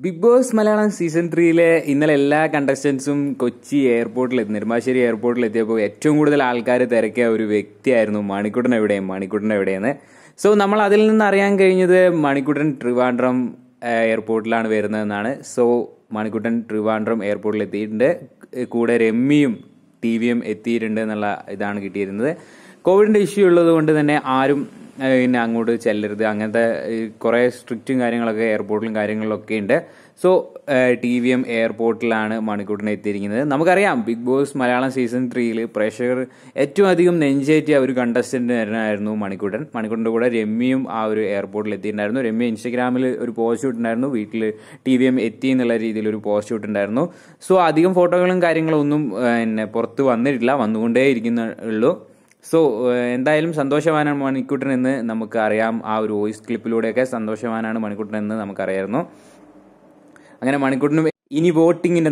big Boss Malayalam season ത്രീയിലെ ഇന്നലെ എല്ലാ കണ്ടസ്റ്റൻസും കൊച്ചി എയർപോർട്ടിൽ എത്തി നെടുമ്പാശ്ശേരി എയർപോർട്ടിൽ എത്തിയപ്പോൾ ഏറ്റവും കൂടുതൽ ആൾക്കാർ തിരക്കിയ ഒരു വ്യക്തിയായിരുന്നു മണിക്കുട്ടൻ എവിടെയും മണിക്കുട്ടൻ എവിടെയെന്ന് സോ നമ്മൾ അതിൽ നിന്ന് അറിയാൻ കഴിഞ്ഞത് മണിക്കുട്ടൻ ട്രിവാൻഡ്രം എയർപോർട്ടിലാണ് വരുന്നതെന്നാണ് സോ മണിക്കുട്ടൻ ട്രിവാൻഡ്രം എയർപോർട്ടിൽ എത്തിയിട്ടുണ്ട് കൂടെ രമ്യയും ടി വിയും എത്തിയിട്ടുണ്ട് എന്നുള്ള ഇതാണ് കിട്ടിയിരുന്നത് കോവിഡിന്റെ ഇഷ്യൂ ഉള്ളത് കൊണ്ട് തന്നെ ആരും ഏഹ്, പിന്നെ അങ്ങോട്ട് ചെല്ലരുത് അങ്ങനത്തെ ഏഹ്, കുറെ സ്ട്രിക്റ്റും കാര്യങ്ങളൊക്കെ എയർപോർട്ടിലും കാര്യങ്ങളിലൊക്കെ ഉണ്ട് സോ ടി വി എം എയർപോർട്ടിലാണ് മണിക്കൂട്ടിനെ എത്തിയിരിക്കുന്നത് നമുക്കറിയാം ബിഗ് ബോസ് മലയാളം സീസൺ ത്രീയിൽ പ്രേക്ഷകർ ഏറ്റവും അധികം നെഞ്ചേറ്റിയ ഒരു കണ്ടസ്റ്റന്റ് ആയിരുന്നു മണിക്കൂട്ടൻ മണിക്കൂട്ടൻ്റെ കൂടെ രമ്യയും ആ ഒരു എയർപോർട്ടിൽ എത്തിയിട്ടുണ്ടായിരുന്നു രമ്യ ഇൻസ്റ്റഗ്രാമിൽ ഒരു പോസ്റ്റ് ഇട്ടുണ്ടായിരുന്നു വീട്ടിൽ ടി വി എം എത്തി എന്നുള്ള രീതിയിൽ ഒരു പോസ്റ്റ് ഇട്ടുണ്ടായിരുന്നു സോ അധികം ഫോട്ടോകളും കാര്യങ്ങളും ഒന്നും ഏഹ്, പിന്നെ പുറത്ത് വന്നിട്ടില്ല വന്നുകൊണ്ടേ ഇരിക്കുന്നുള്ളൂ സോ എന്തായാലും സന്തോഷവാനാണ് മണിക്കൂട്ടൻ എന്ന് നമുക്ക് അറിയാം ആ ഒരു വോയിസ് ക്ലിപ്പിലൂടെയൊക്കെ സന്തോഷവാനാണ് മണിക്കൂട്ടൻ എന്ന് നമുക്കറിയായിരുന്നു അങ്ങനെ മണിക്കൂട്ടനും ഇനി വോട്ടിങ്ങിന്റെ